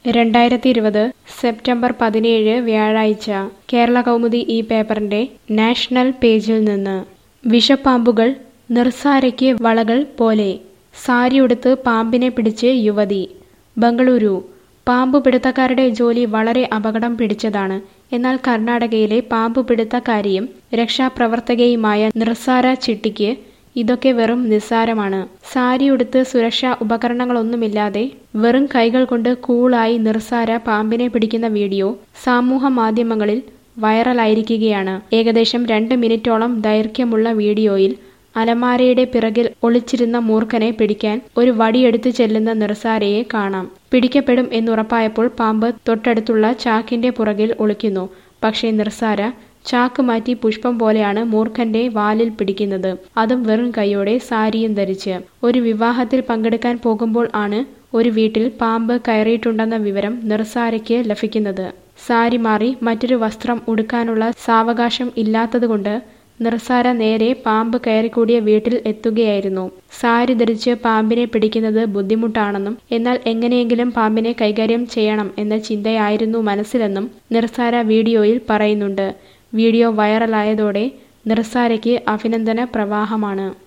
രണ്ടായിരത്തി ഇരുപത് സെപ്റ്റംബർ പതിനേഴ് വ്യാഴാഴ്ച കേരള കൗമുദി ഈ പേപ്പറിന്റെ നാഷണൽ പേജിൽ നിന്ന് വിഷപ്പാമ്പുകൾ നിർസാരയ്ക്ക് വളകൾ പോലെ സാരിയുടുത്ത് പാമ്പിനെ പിടിച്ച് യുവതി ബംഗളൂരു പാമ്പ് പിടുത്തക്കാരുടെ ജോലി വളരെ അപകടം പിടിച്ചതാണ് എന്നാൽ കർണാടകയിലെ പാമ്പ് പിടുത്തക്കാരിയും രക്ഷാപ്രവർത്തകയുമായ നിർസാര ചിട്ടിക്ക് ഇതൊക്കെ വെറും നിസ്സാരമാണ് സാരിയുടുത്ത് സുരക്ഷാ ഉപകരണങ്ങളൊന്നുമില്ലാതെ വെറും കൈകൾ കൊണ്ട് കൂളായി നിർസാര പാമ്പിനെ പിടിക്കുന്ന വീഡിയോ സമൂഹ മാധ്യമങ്ങളിൽ വൈറലായിരിക്കുകയാണ് ഏകദേശം രണ്ട് മിനിറ്റോളം ദൈർഘ്യമുള്ള വീഡിയോയിൽ അലമാരയുടെ പിറകിൽ ഒളിച്ചിരുന്ന മൂർഖനെ പിടിക്കാൻ ഒരു വടിയെടുത്ത് ചെല്ലുന്ന നിർസാരയെ കാണാം പിടിക്കപ്പെടും എന്നുറപ്പായപ്പോൾ പാമ്പ് തൊട്ടടുത്തുള്ള ചാക്കിന്റെ പുറകിൽ ഒളിക്കുന്നു പക്ഷേ നിർസാര ചാക്ക് മാറ്റി പുഷ്പം പോലെയാണ് മൂർഖന്റെ വാലിൽ പിടിക്കുന്നത് അതും വെറും കൈയോടെ സാരിയും ധരിച്ച് ഒരു വിവാഹത്തിൽ പങ്കെടുക്കാൻ പോകുമ്പോൾ ആണ് ഒരു വീട്ടിൽ പാമ്പ് കയറിയിട്ടുണ്ടെന്ന വിവരം നിർസാരയ്ക്ക് ലഭിക്കുന്നത് സാരി മാറി മറ്റൊരു വസ്ത്രം ഉടുക്കാനുള്ള സാവകാശം ഇല്ലാത്തതുകൊണ്ട് നിർസാര നേരെ പാമ്പ് കയറിക്കൂടിയ വീട്ടിൽ എത്തുകയായിരുന്നു സാരി ധരിച്ച് പാമ്പിനെ പിടിക്കുന്നത് ബുദ്ധിമുട്ടാണെന്നും എന്നാൽ എങ്ങനെയെങ്കിലും പാമ്പിനെ കൈകാര്യം ചെയ്യണം എന്ന ചിന്തയായിരുന്നു മനസ്സിലെന്നും നിർസാര വീഡിയോയിൽ പറയുന്നുണ്ട് വീഡിയോ വൈറലായതോടെ നിർസാരയ്ക്ക് അഭിനന്ദന പ്രവാഹമാണ്